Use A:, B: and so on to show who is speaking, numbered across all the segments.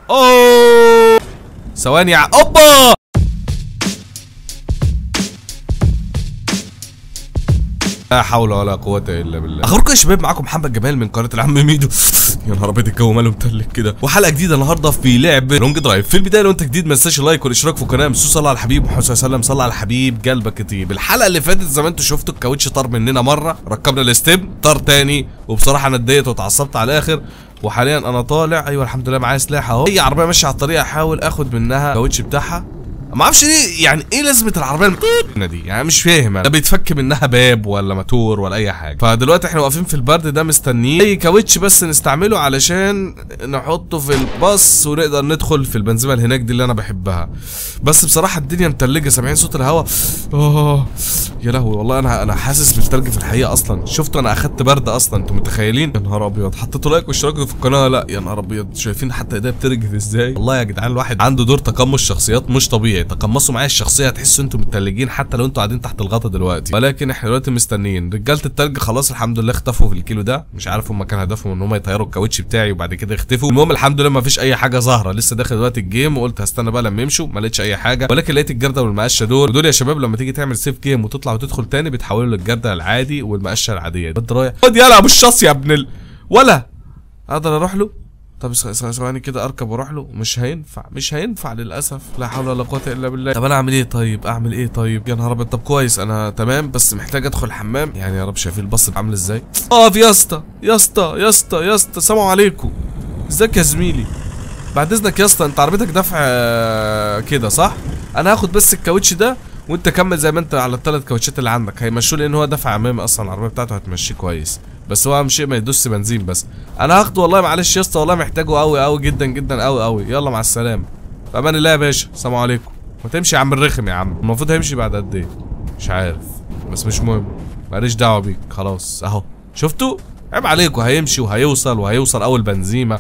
A: اوه ثواني يا اوبا لا حول ولا قوة الا بالله اخباركم يا شباب معاكم محمد جمال من قناة العم ميدو يا نهار ابيض الجو ماله متلج كده وحلقة جديدة النهارده في لعب لونج درايف في البداية لو انت جديد ما تنساش اللايك والاشتراك في القناة مسوس صلى على الحبيب محمد صلى الله عليه وسلم صلى على الحبيب قلبك يطيب الحلقة اللي فاتت زي ما انتم شفتوا الكاوتش طار مننا مرة ركبنا الاستيب طار تاني وبصراحة انا اتضايقت واتعصبت على الاخر وحاليا انا طالع ايوه الحمد لله معايا سلاح اهو اي عربيه ماشيه على الطريق احاول اخد منها الكاوتش بتاعها ما اعرفش ليه يعني ايه لازمه العربيه المطينة دي يعني مش فاهم انا ده بيتفك منها باب ولا موتور ولا اي حاجه فدلوقتي احنا واقفين في البرد ده مستنيين اي كاوتش بس نستعمله علشان نحطه في الباص ونقدر ندخل في البنزيمه اللي هناك دي اللي انا بحبها بس بصراحه الدنيا متلجه سامعين صوت الهواء اه يا لهوي والله انا انا حاسس بالتلج في الحقيقه اصلا شفتوا انا اخدت برد اصلا انتوا متخيلين يا نهار ابيض حطيتوا لايك واشتراكوا في القناه لا يا نهار ابيض شايفين حتى ايديا بترجف ازاي والله يا جدعان الواحد عنده دور تقمص شخصيات مش طبيعي تقمصوا معايا الشخصيه هتحسوا انتوا متلجين حتى لو انتوا قاعدين تحت الغطا دلوقتي ولكن احنا دلوقتي مستنيين رجاله التلج خلاص الحمد لله اختفوا في الكيلو ده مش عارف هم كان هدفهم ان هم يطيروا الكاوتش بتاعي وبعد كده يختفوا المهم الحمد لله ما فيش اي حاجه ظاهره لسه داخل دلوقتي الجيم وقلت هستنى بقى لما يمشوا ما لقيتش اي حاجه ولكن لقيت الجرده والمقشه دول ودول يا شباب لما تيجي تعمل سيف جيم وتطلع وتدخل تاني بيتحولوا للجرده العادي والمقشه العاديه الواد رايح خد يلا ابو الشاص يا ابن ال... ولا اقدر اروح له طب ث- ث- ثواني كده اركب واروح له مش هينفع مش هينفع للاسف لا حول ولا قوه الا بالله طب انا اعمل ايه طيب اعمل ايه طيب يا نهار ابيض طب كويس انا تمام بس محتاج ادخل الحمام يعني يا رب شايفين الباص عامل ازاي اقف يا اسطى يا اسطى يا اسطى يا اسطى السلام عليكم ازيك يا زميلي بعد اذنك يا اسطى انت عربيتك دفع آه، كده صح انا هاخد بس الكاوتش ده وانت كمل زي ما انت على الثلاث كاوتشات اللي عندك هيمشوه لان هو دفع امامي اصلا العربيه بتاعته هتمشيه كويس بس هو اهم شيء ما يدوس بنزين بس انا هاخده والله معلش يا اسطى والله محتاجه قوي قوي جدا جدا قوي قوي يلا مع السلامه في امان الله يا باشا السلام عليكم ما تمشي يا عم الرخم يا عم المفروض هيمشي بعد قد ايه مش عارف بس مش مهم ماليش دعوه بيك خلاص اهو شفتوا عيب عليكم هيمشي وهيوصل وهيوصل اول بنزيمه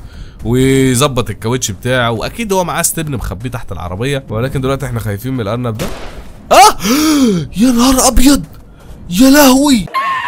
A: ويظبط الكاوتش بتاعه واكيد هو معاه ستبن مخبيه تحت العربيه ولكن دلوقتي احنا خايفين من الارنب ده اه يا نهار ابيض يا لهوي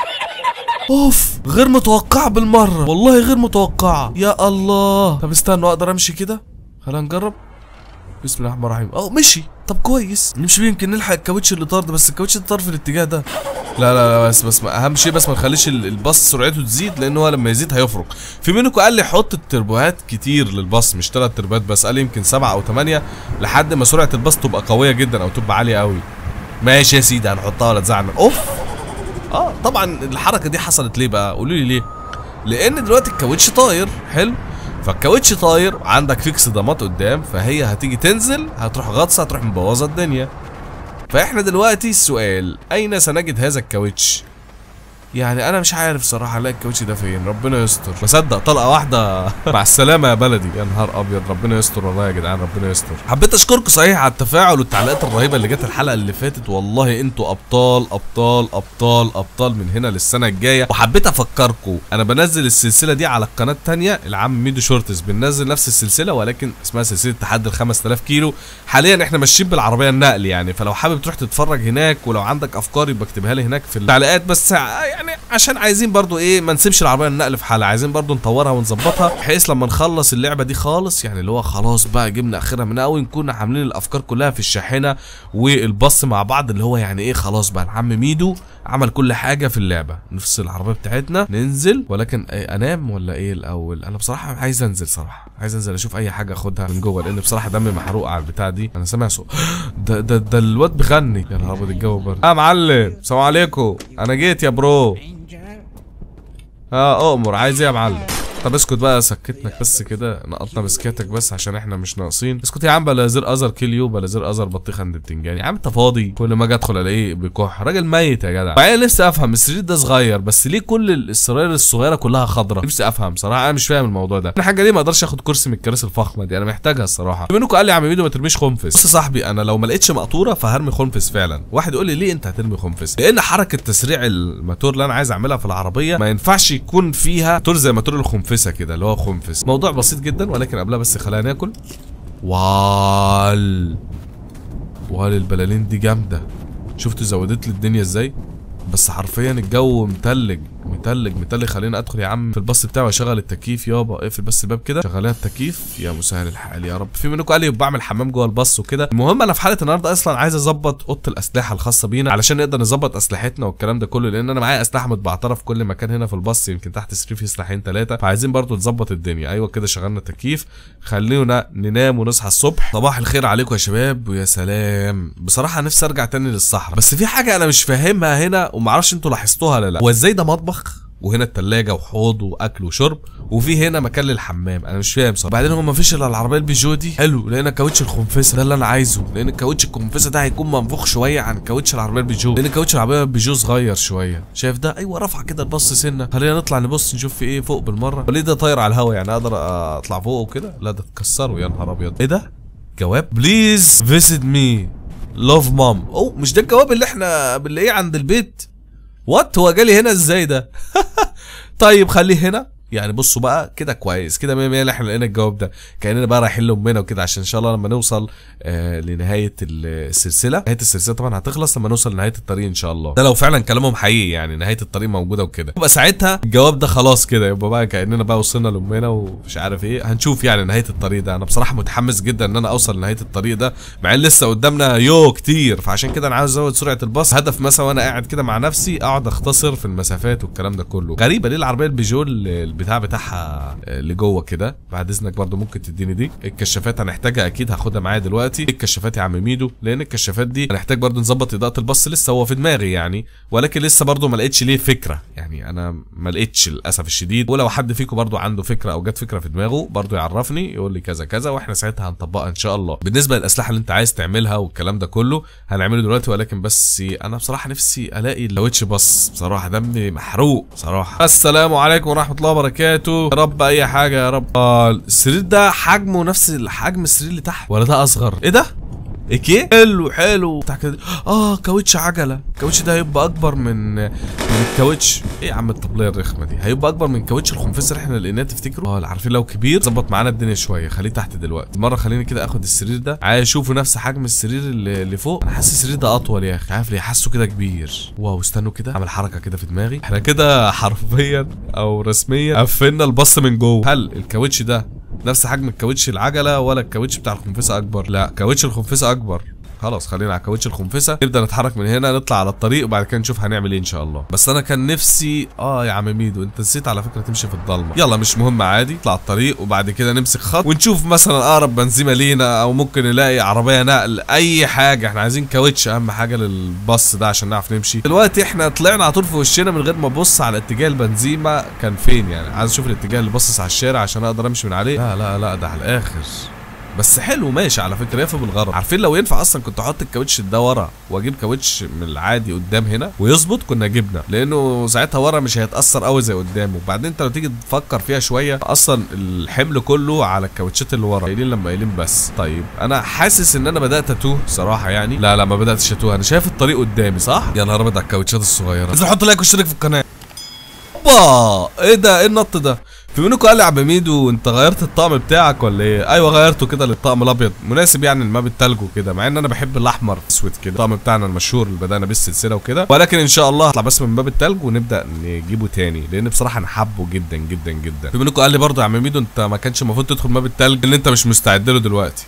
A: اوف غير متوقعه بالمره والله غير متوقعه يا الله طب استنوا اقدر امشي كده خلينا نجرب بسم الله الرحمن الرحيم اه مشي طب كويس نمشي بيه يمكن نلحق الكاوتش اللي طار ده بس الكاوتش اللي طار في الاتجاه ده لا لا لا بس بس ما اهم شيء بس ما نخليش ال- الباص سرعته تزيد لان هو لما يزيد هيفرق في منكم قال لي حط التربوهات كتير للباص مش ثلاث تربوهات بس قال لي يمكن سبعة او ثمانية لحد ما سرعه الباص تبقى قويه جدا او تبقى عاليه قوي ماشي يا سيدي هنحطها ولا تزعل اوف اه طبعا الحركه دي حصلت ليه بقى قولوا لي ليه لان دلوقتي الكاوتش طاير حلو فالكاوتش طاير عندك فيكس ضمات قدام فهي هتيجي تنزل هتروح غطسه هتروح مبوظه الدنيا فاحنا دلوقتي السؤال اين سنجد هذا الكاوتش يعني انا مش عارف صراحه الاقي الكاوتش ده فين ربنا يستر بصدق طلقه واحده مع السلامه يا بلدي يا نهار ابيض ربنا يستر والله يا جدعان ربنا يستر حبيت اشكركم صحيح على التفاعل والتعليقات الرهيبه اللي جت الحلقه اللي فاتت والله انتوا ابطال ابطال ابطال ابطال من هنا للسنه الجايه وحبيت افكركم انا بنزل السلسله دي على القناه الثانيه العم ميدو شورتس بننزل نفس السلسله ولكن اسمها سلسله تحدي ال 5000 كيلو حاليا احنا ماشيين بالعربيه النقل يعني فلو حابب تروح تتفرج هناك ولو عندك افكار يبقى اكتبها لي هناك في التعليقات بس يعني عشان عايزين برضو ايه ما نسيبش العربيه النقل في حالها عايزين برضو نطورها ونظبطها بحيث لما نخلص اللعبه دي خالص يعني اللي هو خلاص بقى جبنا اخرها من قوي نكون عاملين الافكار كلها في الشاحنه والبص مع بعض اللي هو يعني ايه خلاص بقى العم ميدو عمل كل حاجه في اللعبه نفصل العربيه بتاعتنا ننزل ولكن إيه انام ولا ايه الاول انا بصراحه عايز انزل صراحه عايز انزل اشوف اي حاجه اخدها من جوه لان بصراحه دمي محروق على البتاع دي انا سامع صوت ده ده ده الواد بيغني يا نهار ابيض الجو برد اه معلم السلام عليكم انا جيت يا برو اه اؤمر عايز ايه يا معلم طب اسكت بقى سكتنك بس كده نقطنا بسكاتك بس عشان احنا مش ناقصين اسكت يا عم بلا زر ازر كيل يو بلا زر ازر بطيخ عند البتنجان يا عم انت فاضي كل ما اجي ادخل الاقيه بيكح راجل ميت يا جدع بعدين نفسي افهم السرير ده صغير بس ليه كل السراير الصغيره كلها خضراء نفسي افهم صراحه انا مش فاهم الموضوع ده الحاجه دي ما اقدرش اخد كرسي من الكراسي الفخمه دي انا محتاجها الصراحه منكم قال لي يا عم ميدو ما ترميش خنفس بص يا صاحبي انا لو ما لقيتش مقطوره فهرمي خنفس فعلا واحد يقول لي ليه انت هترمي خنفس لان حركه تسريع الموتور اللي انا عايز اعملها في العربيه ما ينفعش يكون فيها موتور زي موتور الخنفسه كده اللي هو خنفس موضوع بسيط جدا ولكن قبلها بس خلينا ناكل وال وال البلالين دي جامده شفتوا زودت لي الدنيا ازاي بس حرفيا الجو متلج متلج متلج خلينا ادخل يا عم في الباص بتاعي واشغل التكييف يابا اقفل بس الباب كده شغلنا التكييف يا مسهل الحال يا رب في منكم قال لي بعمل حمام جوه الباص وكده المهم انا في حاله النهارده اصلا عايز اظبط اوضه الاسلحه الخاصه بينا علشان نقدر نظبط اسلحتنا والكلام ده كله لان انا معايا اسلحه متبعتره في كل مكان هنا في الباص يمكن تحت السرير في سلاحين ثلاثه فعايزين برضو نظبط الدنيا ايوه كده شغلنا التكييف خلينا ننام ونصحى الصبح صباح الخير عليكم يا شباب ويا سلام بصراحه نفسي ارجع تاني للصحراء بس في حاجه انا مش فاهمها هنا ومعرفش انتوا لاحظتوها ولا لا هو ازاي ده مطبخ وهنا التلاجة وحوض واكل وشرب وفي هنا مكان للحمام انا مش فاهم صراحه بعدين هو ما فيش الا العربيه البيجو دي حلو لان الكاوتش الخنفسه ده اللي انا عايزه لان الكاوتش الخنفسه ده هيكون منفوخ شويه عن كاوتش العربيه البيجو لان كاوتش العربيه البيجو صغير شويه شايف ده ايوه رفع كده البص سنه خلينا نطلع نبص نشوف في ايه فوق بالمره وليه ده طاير على الهوا يعني اقدر اطلع فوق وكده لا ده اتكسروا يا نهار ابيض ايه ده جواب بليز فيزيت مي لوف مام اوه مش ده الجواب اللي احنا بنلاقيه عند البيت وات هو جالي هنا ازاي ده طيب خليه هنا يعني بصوا بقى كده كويس كده 100 100 احنا لقينا الجواب ده كاننا بقى رايحين لامنا وكده عشان ان شاء الله لما نوصل آه لنهايه السلسله نهايه السلسله طبعا هتخلص لما نوصل لنهايه الطريق ان شاء الله ده لو فعلا كلامهم حقيقي يعني نهايه الطريق موجوده وكده يبقى ساعتها الجواب ده خلاص كده يبقى بقى كاننا بقى وصلنا لامنا ومش عارف ايه هنشوف يعني نهايه الطريق ده انا بصراحه متحمس جدا ان انا اوصل لنهايه الطريق ده مع ان لسه قدامنا يو كتير فعشان كده انا عاوز ازود سرعه الباص هدف مثلا وانا قاعد كده مع نفسي اقعد اختصر في المسافات والكلام ده كله غريبه ليه العربيه البيجو البتاع بتاعها لجوه كده بعد اذنك برضو ممكن تديني دي الكشافات هنحتاجها اكيد هاخدها معايا دلوقتي الكشافات يا عم ميدو لان الكشافات دي هنحتاج برضو نظبط اضاءه البص لسه هو في دماغي يعني ولكن لسه برضو ما لقيتش ليه فكره يعني انا ما لقيتش للاسف الشديد ولو حد فيكم برضو عنده فكره او جت فكره في دماغه برضو يعرفني يقول لي كذا كذا واحنا ساعتها هنطبقها ان شاء الله بالنسبه للاسلحه اللي انت عايز تعملها والكلام ده كله هنعمله دلوقتي ولكن بس انا بصراحه نفسي الاقي اللويتش بص بصراحه دمي محروق صراحه السلام عليكم ورحمه الله وبركاته يا رب اي حاجه يا رب آه السرير ده حجمه نفس حجم السرير اللي تحت ولا ده اصغر ايه ده ايكي حلو حلو بتاع كده اه كاوتش عجله الكاوتش ده هيبقى اكبر من من الكاوتش ايه يا عم الطبليه الرخمه دي هيبقى اكبر من كاوتش الخنفسه اللي احنا لقيناه تفتكروا اه عارفين لو كبير ظبط معانا الدنيا شويه خليه تحت دلوقتي مره خليني كده اخد السرير ده عايز اشوفه نفس حجم السرير اللي, اللي فوق انا حاسس السرير ده اطول يا اخي عارف ليه حاسه كده كبير واو استنوا كده اعمل حركه كده في دماغي احنا كده حرفيا او رسميا قفلنا البص من جوه هل الكاوتش ده نفس حجم الكاوتش العجله ولا الكاوتش بتاع الخنفسه اكبر لا كاوتش الخنفسه اكبر خلاص خلينا على كاوتش الخنفسه نبدا نتحرك من هنا نطلع على الطريق وبعد كده نشوف هنعمل ايه ان شاء الله بس انا كان نفسي اه يا عم ميدو انت نسيت على فكره تمشي في الضلمه يلا مش مهم عادي نطلع الطريق وبعد كده نمسك خط ونشوف مثلا اقرب بنزيمه لينا او ممكن نلاقي عربيه نقل اي حاجه احنا عايزين كاوتش اهم حاجه للباص ده عشان نعرف نمشي دلوقتي احنا طلعنا على طول في وشنا من غير ما ابص على اتجاه البنزيمه كان فين يعني عايز اشوف الاتجاه اللي باصص على الشارع عشان اقدر امشي من عليه لا لا لا ده على الاخر بس حلو ماشي على فكره يفهم بالغرض عارفين لو ينفع اصلا كنت احط الكاوتش ده ورا واجيب كاوتش من العادي قدام هنا ويظبط كنا جبنا لانه ساعتها ورا مش هيتاثر قوي زي قدام وبعدين انت لو تيجي تفكر فيها شويه اصلا الحمل كله على الكاوتشات اللي ورا قايلين لما قايلين بس طيب انا حاسس ان انا بدات اتوه صراحه يعني لا لا ما بداتش اتوه انا شايف الطريق قدامي صح يا نهار ابيض على الكاوتشات الصغيره انزل حط لايك واشترك في القناه اوبا ايه ده ايه النط ده في منكم قال لي يا عم ميدو انت غيرت الطقم بتاعك ولا ايه ايوه غيرته كده للطقم الابيض مناسب يعني لماب التلج وكده مع ان انا بحب الاحمر اسود كده الطقم بتاعنا المشهور اللي بدانا بيه السلسله وكده ولكن ان شاء الله هطلع بس من باب التلج ونبدا نجيبه تاني لان بصراحه انا حابه جدا جدا جدا في منكم قال لي برضه يا عم ميدو انت ما كانش المفروض تدخل باب التلج ان انت مش مستعد له دلوقتي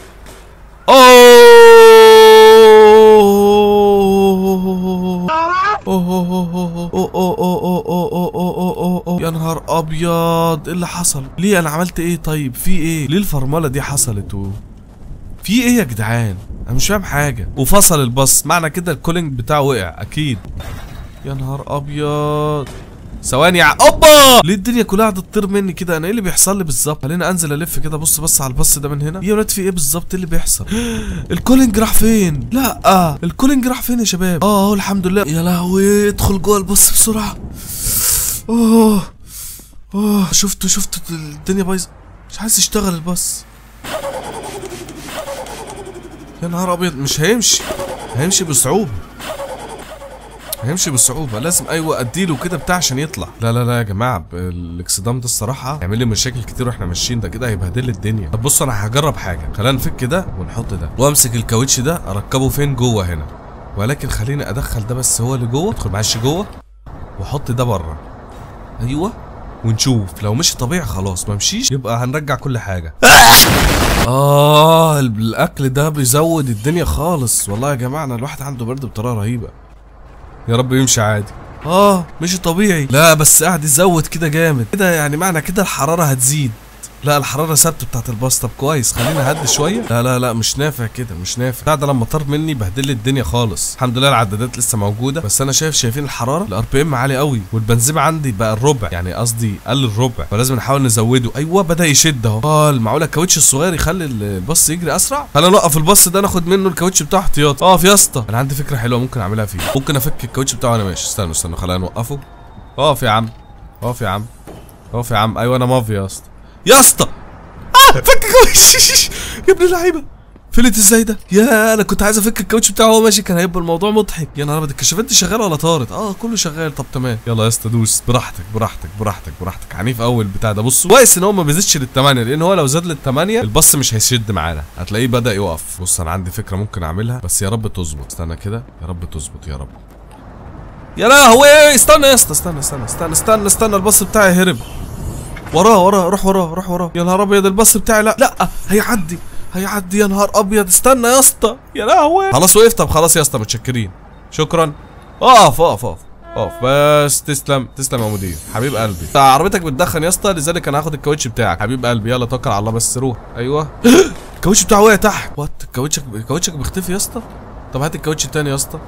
A: اوه يا نهار ابيض ايه اللي حصل ليه انا عملت ايه طيب في ايه ليه الفرمله دي حصلت و... في ايه يا جدعان انا مش فاهم حاجه وفصل الباص معنى كده الكولينج بتاعه وقع اكيد يا نهار ابيض ثواني يا اوبا ليه الدنيا كلها قاعده تطير مني كده انا ايه اللي بيحصل لي بالظبط خلينا انزل الف كده بص بص على الباص ده من هنا يا ولاد في ايه بالظبط ايه اللي بيحصل الكولينج راح فين لا آه. الكولينج راح فين يا شباب اه اهو الحمد لله يا لهوي ادخل جوه الباص بسرعه اوه اوه شفتوا شفتوا الدنيا بايظه مش عايز يشتغل الباص يا نهار ابيض مش هيمشي هيمشي بصعوبه هيمشي بصعوبة لازم ايوه اديله كده بتاع عشان يطلع لا لا لا يا جماعة الاكسدام ده الصراحة هيعمل لي مشاكل كتير واحنا ماشيين ده كده هيبهدل لي الدنيا طب بص انا هجرب حاجة خلينا نفك ده ونحط ده وامسك الكاوتش ده اركبه فين جوه هنا ولكن خليني ادخل ده بس هو اللي جوه ادخل معلش جوه واحط ده بره ايوه ونشوف لو مشي طبيعي خلاص ما مشيش يبقى هنرجع كل حاجه اه الاكل ده بيزود الدنيا خالص والله يا جماعه انا الواحد عنده برد بطريقه رهيبه يا رب يمشي عادي اه مشي طبيعي لا بس قاعد يزود كده جامد كده يعني معنى كده الحراره هتزيد لا الحراره ثابته بتاعت الباص طب كويس خلينا هدي شويه لا لا لا مش نافع كده مش نافع بتاع ده لما طار مني بهدل لي الدنيا خالص الحمد لله العدادات لسه موجوده بس انا شايف شايفين الحراره الار بي ام عالي قوي والبنزين عندي بقى الربع يعني قصدي قل الربع فلازم نحاول نزوده ايوه بدا يشد اهو اه معقوله الكاوتش الصغير يخلي الباص يجري اسرع خلينا نوقف الباص ده ناخد منه الكاوتش بتاعه احتياطي اقف يا اسطى انا عندي فكره حلوه ممكن اعملها فيه ممكن افك الكاوتش بتاعه وانا ماشي استنوا استنوا خلينا نوقفه اقف يا عم اقف يا عم اقف يا عم ايوه انا مافيا يا اسطى يا اسطى فك الكاوتش يا ابن اللعيبه فلت ازاي ده يا انا كنت عايز افك الكاوتش بتاعه وهو ماشي كان هيبقى الموضوع مضحك يا نهار ابيض الكشافات دي شغاله ولا طارت اه كله شغال طب تمام يلا يا اسطى دوس براحتك براحتك براحتك براحتك عنيف اول بتاع ده بصوا كويس ان هو ما بيزيدش للثمانيه لان هو لو زاد للثمانيه الباص مش هيشد معانا هتلاقيه بدا يقف بص انا عندي فكره ممكن اعملها بس يا رب تظبط استنى كده يا رب تظبط يا رب يا لهوي استنى يا اسطى استنى استنى استنى استنى استنى الباص بتاعي هرب وراه وراه روح وراه روح وراه يا نهار ابيض الباص بتاعي لا لا هيعدي هيعدي يا نهار ابيض استنى يا اسطى يا لهوي خلاص وقف طب خلاص يا اسطى متشكرين شكرا اقف اقف اقف اقف بس تسلم تسلم يا مدير حبيب قلبي انت عربيتك بتدخن يا اسطى لذلك انا هاخد الكاوتش بتاعك حبيب قلبي يلا توكل على الله بس روح ايوه الكاوتش بتاعه وقع تحت وات الكاوتشك الكاوتشك بيختفي يا اسطى طب هات الكاوتش التاني يا اسطى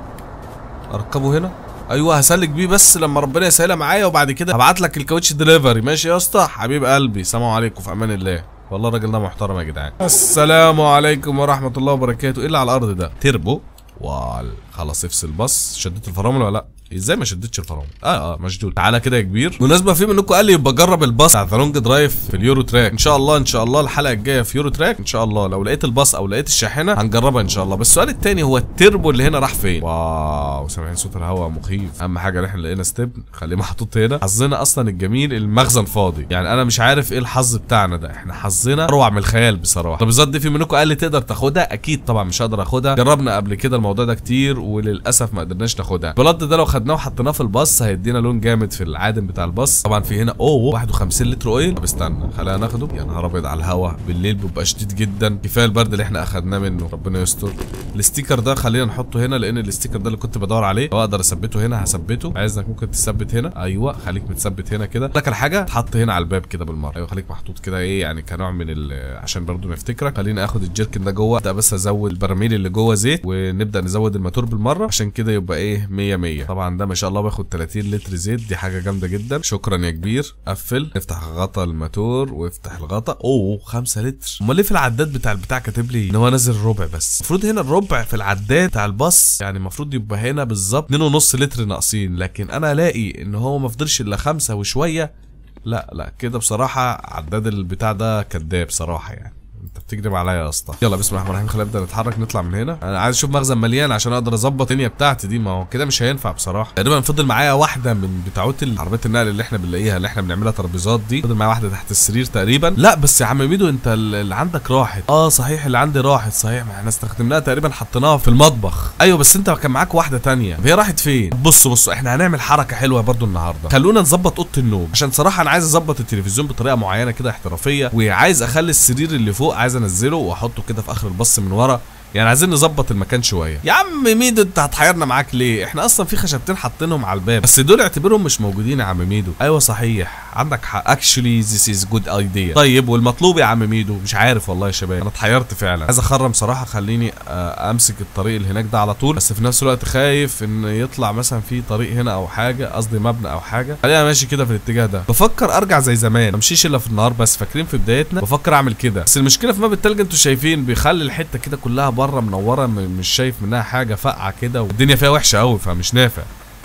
A: اركبه هنا ايوه هسلك بيه بس لما ربنا يسهلها معايا وبعد كده هبعت لك الكاوتش دليفري ماشي يا اسطى حبيب قلبي سلام عليكم في امان الله والله الراجل ده محترم يا جدعان السلام عليكم ورحمه الله وبركاته ايه اللي على الارض ده تربو وال خلاص افصل بص شديت الفرامل ولا لا ازاي ما شدتش الفرامل اه اه مشدود تعالى كده يا كبير بالمناسبه في منكم قال لي يبقى جرب الباص بتاع ذا لونج درايف في اليورو تراك ان شاء الله ان شاء الله الحلقه الجايه في يورو تراك ان شاء الله لو لقيت الباص او لقيت الشاحنه هنجربها ان شاء الله بس السؤال التاني هو التربو اللي هنا راح فين واو سامعين صوت الهواء مخيف اهم حاجه ان احنا لقينا ستيب خليه محطوط هنا حظنا اصلا الجميل المخزن فاضي يعني انا مش عارف ايه الحظ بتاعنا ده احنا حظنا اروع من الخيال بصراحه طب بالظبط دي في منكم قال لي تقدر تاخدها اكيد طبعا مش هقدر اخدها جربنا قبل كده الموضوع ده كتير وللاسف ما قدرناش ناخدها البلد ده لو خدناه وحطيناه في الباص هيدينا لون جامد في العادم بتاع الباص طبعا في هنا اوه 51 لتر اويل طب استنى خلينا ناخده يا نهار ابيض على الهوا بالليل بيبقى شديد جدا كفايه البرد اللي احنا اخدناه منه ربنا يستر الستيكر ده خلينا نحطه هنا لان الستيكر ده اللي كنت بدور عليه لو اقدر اثبته هنا هثبته عايزك ممكن تثبت هنا ايوه خليك متثبت هنا كده لك الحاجه تحط هنا على الباب كده بالمره ايوه خليك محطوط كده ايه يعني كنوع من ال- عشان برضو نفتكرك خلينا اخد الجيركن ده جوه ابدا بس ازود البراميل اللي جوه زيت ونبدا نزود الماتور بالمره عشان كده يبقى ايه 100 100 طبعا ده ما شاء الله باخد 30 لتر زيت دي حاجه جامده جدا شكرا يا كبير قفل افتح غطا الماتور وافتح الغطا اوه 5 لتر امال ليه في العداد بتاع البتاع كاتب لي ان هو نازل ربع بس المفروض هنا الربع في العداد بتاع الباص يعني المفروض يبقى هنا بالظبط 2.5 لتر ناقصين لكن انا الاقي ان هو ما فضلش الا خمسة وشويه لا لا كده بصراحه عداد البتاع ده كداب بصراحه يعني انت بتكذب عليا يا اسطى يلا بسم الله الرحمن الرحيم خلينا نبدا نتحرك نطلع من هنا انا عايز اشوف مخزن مليان عشان اقدر اظبط الدنيا بتاعتي دي ما هو كده مش هينفع بصراحه تقريبا فضل معايا واحده من بتاعوت العربيات النقل اللي احنا بنلاقيها اللي احنا بنعملها ترابيزات دي فضل معايا واحده تحت السرير تقريبا لا بس يا عم ميدو انت اللي عندك راحت اه صحيح اللي عندي راحت صحيح ما احنا استخدمناها تقريبا حطيناها في المطبخ ايوه بس انت كان معاك واحده تانية طب هي راحت فين بصوا بصوا احنا هنعمل حركه حلوه برضو النهارده خلونا نظبط اوضه النوم عشان صراحه انا عايز اظبط التلفزيون بطريقه معينه كده احترافيه وعايز اخلي السرير اللي فوق عايز انزله واحطه كده في اخر البص من ورا يعني عايزين نظبط المكان شويه يا عم ميدو انت هتحيرنا معاك ليه احنا اصلا في خشبتين حاطينهم على الباب بس دول اعتبرهم مش موجودين يا عم ميدو ايوه صحيح عندك حق اكشلي ذيس از جود ايديا طيب والمطلوب يا عم ميدو مش عارف والله يا شباب انا اتحيرت فعلا عايز اخرم صراحه خليني آه، امسك الطريق اللي هناك ده على طول بس في نفس الوقت خايف ان يطلع مثلا في طريق هنا او حاجه قصدي مبنى او حاجه خلينا ماشي كده في الاتجاه ده بفكر ارجع زي زمان ما امشيش الا في النهار بس فاكرين في بدايتنا بفكر اعمل كده بس المشكله في ماب التلج انتوا شايفين بيخلي الحته كده كلها بره منوره م- مش شايف منها حاجه فاقعه كده والدنيا فيها وحشه قوي فمش نافع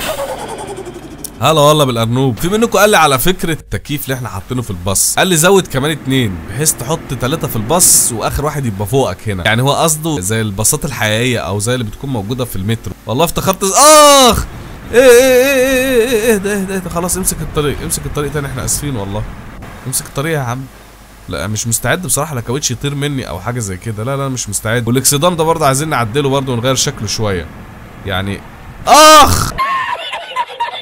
A: هلا والله بالارنوب في منكم قال لي على فكره التكييف اللي احنا حاطينه في الباص قال لي زود كمان اتنين بحيث تحط ثلاثه في الباص واخر واحد يبقى فوقك هنا يعني هو قصده زي الباصات الحقيقيه او زي اللي بتكون موجوده في المترو والله افتكرت اخ ايه ايه ايه ايه ايه ايه ده ايه ده ايه ده خلاص امسك الطريق امسك الطريق تاني احنا اسفين والله امسك الطريق يا عم لا مش مستعد بصراحه لكاوتش يطير مني او حاجه زي كده لا لا مش مستعد والاكسدام ده برضه عايزين نعدله برضه ونغير شكله شويه يعني اخ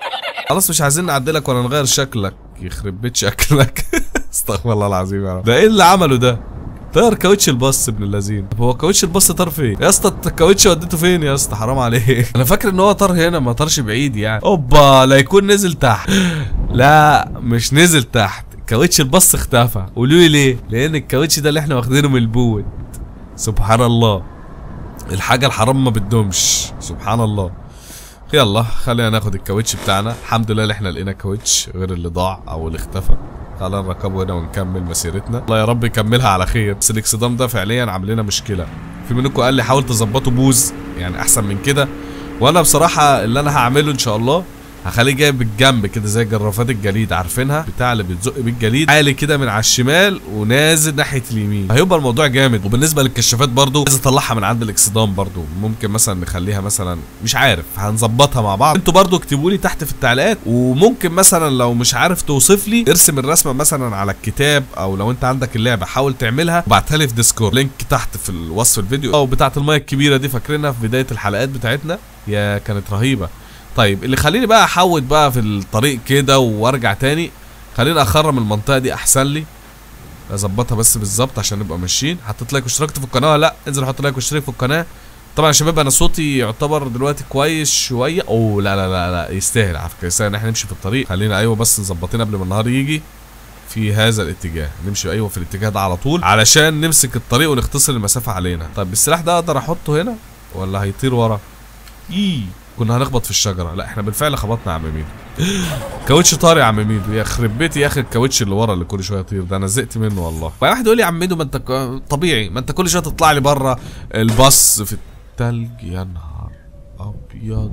A: خلاص مش عايزين نعدلك ولا نغير شكلك يخرب بيت شكلك استغفر الله العظيم يا رب ده ايه اللي عمله ده طير كاوتش الباص ابن اللذين طب هو كاوتش الباص طار فين يا اسطى انت الكاوتش وديته فين يا اسطى حرام عليك انا فاكر ان هو طار هنا ما طارش بعيد يعني اوبا لا يكون نزل تحت لا مش نزل تحت كاوتش الباص اختفى قولوا لي ليه لان الكاوتش ده اللي احنا واخدينه من البوت سبحان الله الحاجه الحرام ما بتدومش سبحان الله يلا خلينا ناخد الكاوتش بتاعنا الحمد لله اللي احنا لقينا كاوتش غير اللي ضاع او اللي اختفى خلينا نركبه هنا ونكمل مسيرتنا الله يا رب يكملها على خير بس الاكسدام ده فعليا عامل لنا مشكله في منكم قال لي حاول تظبطه بوز يعني احسن من كده وانا بصراحه اللي انا هعمله ان شاء الله هخليه جاي بالجنب كده زي جرافات الجليد عارفينها بتاع اللي بتزق بيه الجليد عالي كده من على الشمال ونازل ناحيه اليمين هيبقى الموضوع جامد وبالنسبه للكشافات برضو عايز اطلعها من عند الاكسدام برضو ممكن مثلا نخليها مثلا مش عارف هنظبطها مع بعض انتوا برضو اكتبوا لي تحت في التعليقات وممكن مثلا لو مش عارف توصف لي ارسم الرسمه مثلا على الكتاب او لو انت عندك اللعبه حاول تعملها وابعتها لي في ديسكورد لينك تحت في الوصف الفيديو او بتاعه الميه الكبيره دي فاكرينها في بدايه الحلقات بتاعتنا يا كانت رهيبه طيب اللي خليني بقى احود بقى في الطريق كده وارجع تاني خليني اخرم المنطقه دي احسن لي اظبطها بس بالظبط عشان نبقى ماشيين حطيت لايك واشتركت في القناه ولا لا انزل حط لايك واشترك في القناه طبعا يا شباب انا صوتي يعتبر دلوقتي كويس شويه اوه لا لا لا لا يستاهل على فكره يستاهل ان احنا نمشي في الطريق خلينا ايوه بس مظبطين قبل ما النهار يجي في هذا الاتجاه نمشي ايوه في الاتجاه ده على طول علشان نمسك الطريق ونختصر المسافه علينا طيب السلاح ده اقدر احطه هنا ولا هيطير ورا ايه كنا هنخبط في الشجره لا احنا بالفعل خبطنا يا عم ميدو كاوتش طار يا عم ميدو يا خرب بيتي يا اخي الكاوتش اللي ورا اللي كل شويه يطير ده انا زهقت منه والله واحد يقول لي يا عم ميدو ما انت ك- طبيعي ما انت كل شويه تطلع لي بره الباص في التلج يا نهار ابيض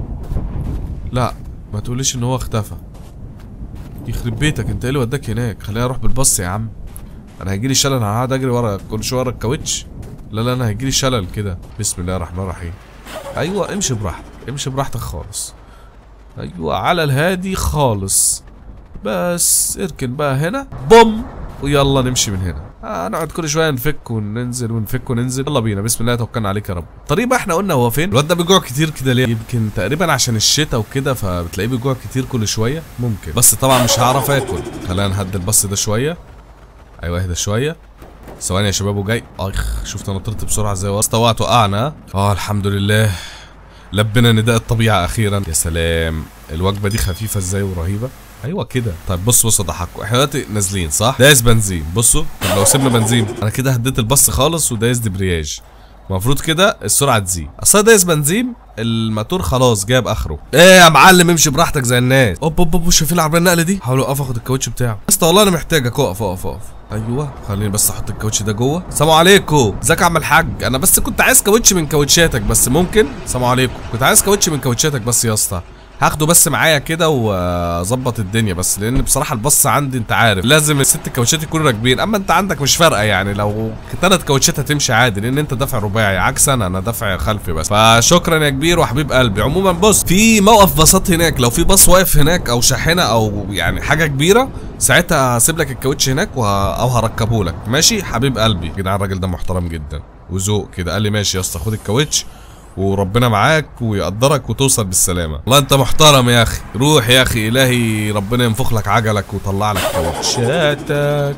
A: لا ما تقوليش ان هو اختفى يخرب بيتك انت ايه اللي وداك هناك خليني اروح بالباص يا عم انا هيجيلي شلل انا هقعد اجري ورا كل شويه ورا الكاوتش لا لا انا هيجيلي شلل كده بسم الله الرحمن الرحيم ايوه امشي براحتك امشي براحتك خالص ايوه على الهادي خالص بس اركن بقى هنا بوم ويلا نمشي من هنا آه نقعد كل شويه نفك وننزل ونفك وننزل يلا بينا بسم الله توكلنا عليك يا رب الطريق بقى احنا قلنا هو فين الواد ده بيجوع كتير كده ليه يمكن تقريبا عشان الشتاء وكده فبتلاقيه بيجوع كتير كل شويه ممكن بس طبعا مش هعرف اكل خلينا نهدي الباص ده شويه ايوه اهدى شويه ثواني يا شباب وجاي اخ شفت انا طرت بسرعه ازاي استوعت وقعنا اه الحمد لله لبنا نداء الطبيعه اخيرا يا سلام الوجبه دي خفيفه ازاي ورهيبه ايوه كده طيب بص بص اضحكوا احنا دلوقتي نازلين صح دايس بنزين بصوا طب لو سيبنا بنزين انا كده هديت البص خالص ودايس دبرياج المفروض كده السرعه تزيد اصل أنا دايس بنزين الماتور خلاص جاب اخره ايه يا معلم امشي براحتك زي الناس اوب اوب اوب شايفين العربيه النقله دي حاول اقف اخد الكاوتش بتاعه بس والله انا محتاجك اقف اقف اقف ايوه خليني بس احط الكاوتش ده جوه السلام عليكم ازيك يا عم الحاج انا بس كنت عايز كاوتش من كاوتشاتك بس ممكن السلام عليكم كنت عايز كاوتش من كاوتشاتك بس يا اسطى هاخده بس معايا كده واظبط الدنيا بس لان بصراحه البص عندي انت عارف لازم الست كاوتشات يكونوا راكبين اما انت عندك مش فارقه يعني لو ثلاث كاوتشات هتمشي عادي لان انت دافع رباعي عكس انا انا دافع خلفي بس فشكرا يا كبير وحبيب قلبي عموما بص في موقف باصات هناك لو في باص واقف هناك او شاحنه او يعني حاجه كبيره ساعتها هسيب لك الكاوتش هناك وه... او هركبه لك ماشي حبيب قلبي يا جدعان الراجل ده محترم جدا وذوق كده قال لي ماشي يا اسطى خد الكاوتش وربنا معاك ويقدرك وتوصل بالسلامه والله انت محترم يا اخي روح يا اخي الهي ربنا ينفخ لك عجلك ويطلع لك كاوتشاتك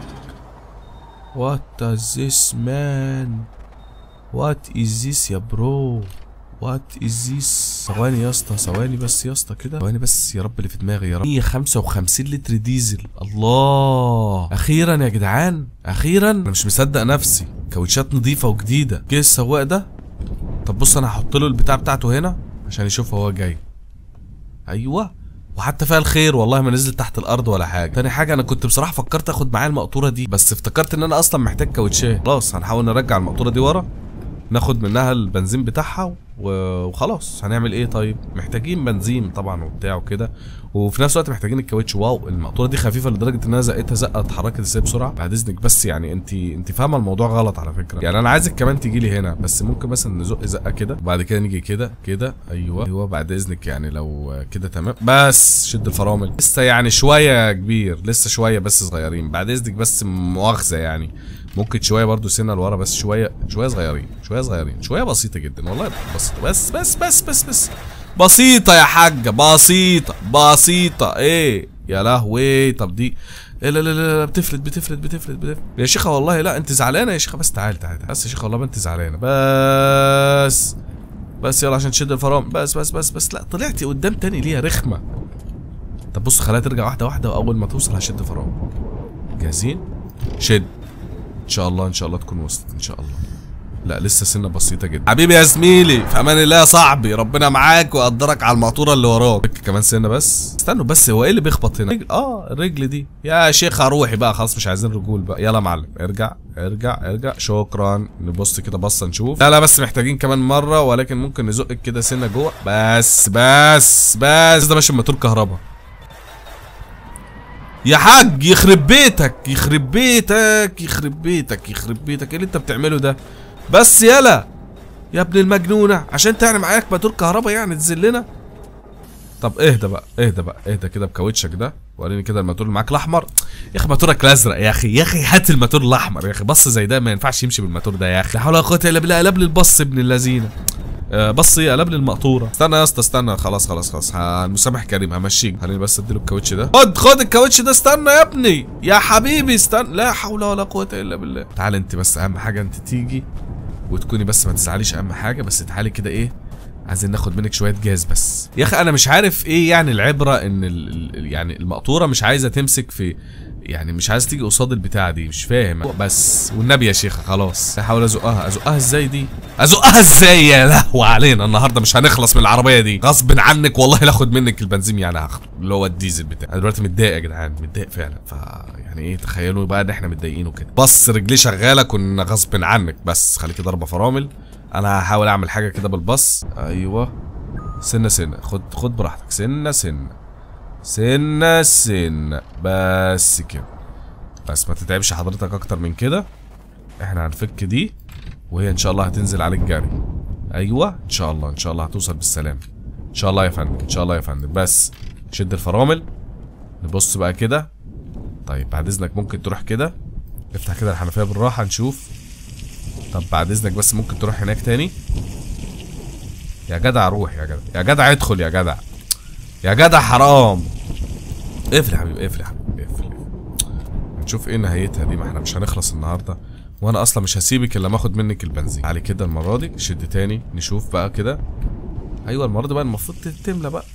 A: وات از ذس مان وات از ذس يا برو وات از ذس ثواني يا اسطى ثواني بس يا اسطى كده ثواني بس يا رب اللي في دماغي يا رب 155 لتر ديزل الله اخيرا يا جدعان اخيرا انا مش مصدق نفسي كاوتشات نظيفه وجديده جه السواق ده طب بص انا هحط له البتاع بتاعته هنا عشان يشوف هو جاي ايوه وحتى فيها الخير والله ما نزل تحت الارض ولا حاجه تاني حاجه انا كنت بصراحه فكرت اخد معايا المقطوره دي بس افتكرت ان انا اصلا محتاج كاوتشات خلاص هنحاول نرجع المقطوره دي ورا ناخد منها البنزين بتاعها و- وخلاص هنعمل ايه طيب محتاجين بنزين طبعا وبتاع وكده وفي نفس الوقت محتاجين الكاوتش واو المقطوره دي خفيفه لدرجه ان انا زقتها زقه اتحركت ازاي بسرعه بعد اذنك بس يعني انت انت فاهمه الموضوع غلط على فكره يعني انا عايزك كمان تيجي لي هنا بس ممكن مثلا نزق زقه كده وبعد كده نيجي كده كده ايوه ايوه بعد اذنك يعني لو كده تمام بس شد الفرامل لسه يعني شويه يا كبير لسه شويه بس صغيرين بعد اذنك بس مؤاخذه يعني ممكن شويه برضو سنه لورا بس شويه شويه صغيرين شويه صغيرين شويه بسيطه جدا والله بسيطه بس بس بس بس بس بسيطة يا حاجة بسيطة بسيطة ايه يا لهوي طب دي إيه لا لا لا لا بتفلت بتفلت بتفلت بتفلت يا شيخة والله لا انت زعلانة يا شيخة بس تعالي تعالي تعالي. بس يا شيخة والله ما انت زعلانة بس بس يلا عشان تشد الفرامل بس بس بس بس لا طلعتي قدام تاني ليه يا رخمة طب بص خليها ترجع واحدة واحدة واول ما توصل هشد فرامل جاهزين شد ان شاء الله ان شاء الله تكون وصلت ان شاء الله لا لسه سنه بسيطه جدا حبيبي يا زميلي في امان الله يا صاحبي ربنا معاك ويقدرك على المقطوره اللي وراك كمان سنه بس استنوا بس هو ايه اللي بيخبط هنا رجل. اه الرجل دي يا شيخ روحي بقى خلاص مش عايزين رجول بقى يلا يا معلم ارجع ارجع ارجع شكرا نبص كده بصه نشوف لا لا بس محتاجين كمان مره ولكن ممكن نزقك كده سنه جوه بس بس بس ده ماشي بموتور كهرباء يا حاج يخرب بيتك يخرب بيتك يخرب بيتك يخرب بيتك ايه اللي انت بتعمله ده بس يلا يا ابن المجنونه عشان تعمل معاك موتور كهرباء يعني تذلنا طب اهدى بقى اهدى بقى اهدى كده بكاوتشك ده وريني كده الموتور اللي معاك الاحمر يا اخي موتورك الازرق يا اخي يا اخي هات الموتور الاحمر يا اخي بص زي ده ما ينفعش يمشي بالموتور ده يا اخي لا حول ولا قوه الا بالله قلب لي البص ابن اللذينه آه، بص ايه قلب لي المقطوره استنى يا اسطى استنى خلاص خلاص خلاص ه- المسامح كريم همشيك خليني بس اديله الكاوتش ده خد خد الكاوتش ده استنى يا ابني يا حبيبي استنى لا حول ولا قوه الا بالله تعال انت بس اهم حاجه انت تيجي وتكوني بس ما تزعليش اهم حاجه بس تعالي كده ايه عايزين ناخد منك شويه جاز بس يا اخي انا مش عارف ايه يعني العبره ان ال ال يعني المقطوره مش عايزه تمسك في يعني مش عايز تيجي قصاد البتاعه دي مش فاهم بس والنبي يا شيخ خلاص احاول ازقها ازقها ازاي دي ازقها ازاي يا لهو علينا النهارده مش هنخلص من العربيه دي غصب عنك والله لاخد منك البنزين يعني هاخد اللي هو الديزل بتاعي انا دلوقتي متضايق يا جدعان متضايق فعلا ف يعني ايه تخيلوا بقى ان احنا متضايقين وكده بص رجلي شغاله كنا غصب عنك بس خليكي ضربه فرامل انا هحاول اعمل حاجه كده بالبص ايوه سنه سنه خد خد براحتك سنه سنه سنه سنه بس كده بس ما تتعبش حضرتك اكتر من كده احنا هنفك دي وهي ان شاء الله هتنزل عليك جري ايوه ان شاء الله ان شاء الله هتوصل بالسلامه ان شاء الله يا فندم ان شاء الله يا فندم بس شد الفرامل نبص بقى كده طيب بعد اذنك ممكن تروح كده افتح كده الحنفيه بالراحه نشوف طب بعد اذنك بس ممكن تروح هناك تاني يا جدع روح يا جدع يا جدع ادخل يا جدع يا جدع حرام اقفل يا حبيبي اقفل يا حبيبي اقفل نشوف ايه نهايتها دي ما احنا مش هنخلص النهارده وانا اصلا مش هسيبك الا ما اخد منك البنزين علي كده المره دي شد تاني نشوف بقى كده ايوه المره دي بقى المفروض تملى بقى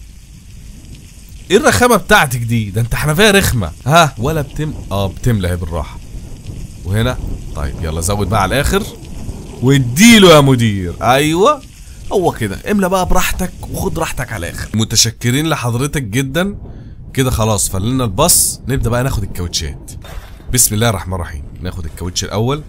A: ايه الرخامه بتاعتك دي ده انت حنفيه رخمه ها ولا بتم اه بتملى اهي بالراحه وهنا طيب يلا زود بقى على الاخر واديله يا مدير ايوه هو كده املى بقى براحتك وخد راحتك على الاخر متشكرين لحضرتك جدا كده خلاص فلنا الباص نبدا بقى ناخد الكاوتشات بسم الله الرحمن الرحيم ناخد الكاوتش الاول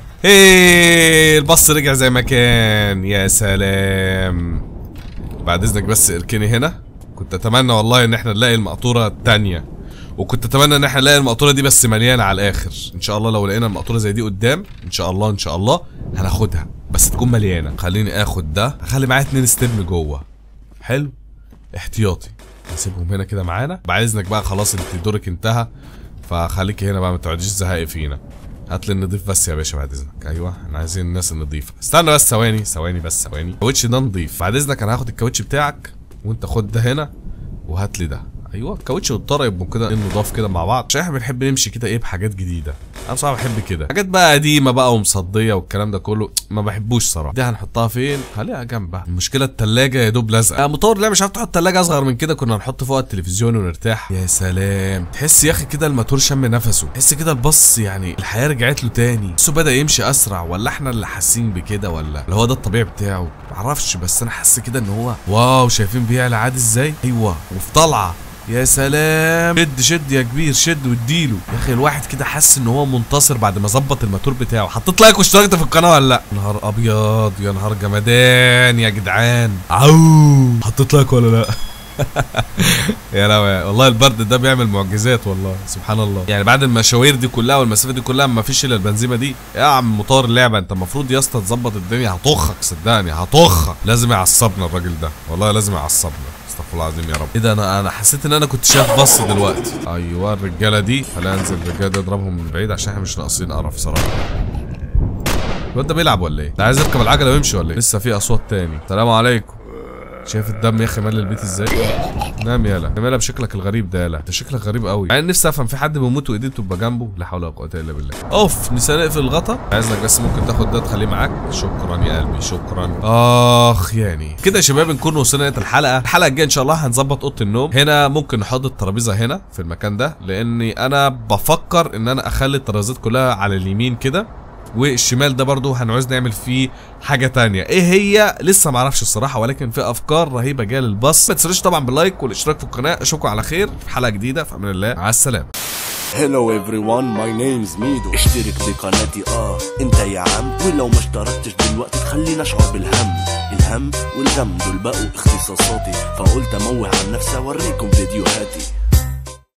A: هيه الباص رجع زي ما كان يا سلام بعد اذنك بس اركني هنا كنت اتمنى والله ان احنا نلاقي المقطوره التانية وكنت اتمنى ان احنا نلاقي المقطوره دي بس مليانه على الاخر ان شاء الله لو لقينا المقطوره زي دي قدام ان شاء الله ان شاء الله هناخدها بس تكون مليانه خليني اخد ده هخلي معايا اتنين ستيم جوه حلو احتياطي نسيبهم هنا كده معانا بعد اذنك بقى خلاص انت دورك انتهى فخليكي هنا بقى ما تقعديش تزهقي فينا هات لي النضيف بس يا باشا بعد اذنك ايوه احنا عايزين الناس النظيفه استنى بس ثواني ثواني بس ثواني الكاوتش ده نضيف بعد اذنك انا هاخد الكاوتش بتاعك وانت خد ده هنا وهات لي ده ايوه الكاوتش والطاره يبقوا كده نضاف كده مع بعض عشان احنا بنحب نمشي كده ايه بحاجات جديده انا بصراحه بحب كده حاجات بقى قديمه بقى ومصديه والكلام ده كله ما بحبوش صراحه دي هنحطها فين خليها جنبها المشكله التلاجة يا دوب لازقه مطور لا مش عارف تحط تلاجة اصغر من كده كنا هنحط فوق التلفزيون ونرتاح يا سلام تحس يا اخي كده الماتور شم نفسه تحس كده البص يعني الحياه رجعت له تاني بس بدا يمشي اسرع ولا احنا اللي حاسين بكده ولا اللي هو ده الطبيعي بتاعه معرفش بس انا حاسس كده ان هو واو شايفين بيعلى عادي ازاي ايوه وفي طلعه يا سلام شد شد يا كبير شد واديله يا اخي الواحد كده حس ان هو منتصر بعد ما ظبط الماتور بتاعه حطيت لايك واشتركت في القناه ولا لا نهار ابيض يا نهار جمدان يا جدعان عو حطيت لايك ولا لا يا لهوي والله البرد ده بيعمل معجزات والله سبحان الله يعني بعد المشاوير دي كلها والمسافه دي كلها ما فيش الا البنزيمه دي يا عم مطار اللعبه انت المفروض يا اسطى تظبط الدنيا هطخك صدقني هطخك لازم يعصبنا الراجل ده والله لازم يعصبنا استغفر الله العظيم يا رب ايه ده انا انا حسيت ان انا كنت شايف بص دلوقتي ايوه الرجاله دي خلينا انزل الرجاله دي اضربهم من بعيد عشان احنا مش ناقصين قرف صراحه الواد ده بيلعب ولا ايه؟ ده عايز يركب العجله ويمشي ولا ايه؟ لسه في اصوات تاني السلام عليكم شايف الدم يا اخي مال البيت ازاي نام يالا نام يالا بشكلك الغريب ده يالا انت شكلك غريب قوي يعني نفسي افهم في حد بيموت وايديه بتبقى جنبه لا حول ولا قوه الا بالله اوف نسينا نقفل الغطا عايزك بس ممكن تاخد ده تخليه معاك شكرا يا قلبي شكرا اخ يعني كده يا شباب نكون وصلنا لنهايه الحلقه الحلقه الجايه ان شاء الله هنظبط اوضه النوم هنا ممكن نحط الترابيزه هنا في المكان ده لاني انا بفكر ان انا اخلي الترابيزات كلها على اليمين كده والشمال ده برضو هنعوز نعمل فيه حاجه تانية ايه هي لسه معرفش الصراحه ولكن في افكار رهيبه جايه للبص ما تنسوش طبعا باللايك والاشتراك في القناه اشوفكم على خير في حلقه جديده في امان الله مع السلامه
B: Hello everyone my name's ميدو اشترك بقناتي اه انت يا عم ولو ما اشتركتش دلوقتي تخليني اشعر بالهم الهم والغم دول بقوا اختصاصاتي فقلت اموه عن نفسي اوريكم فيديوهاتي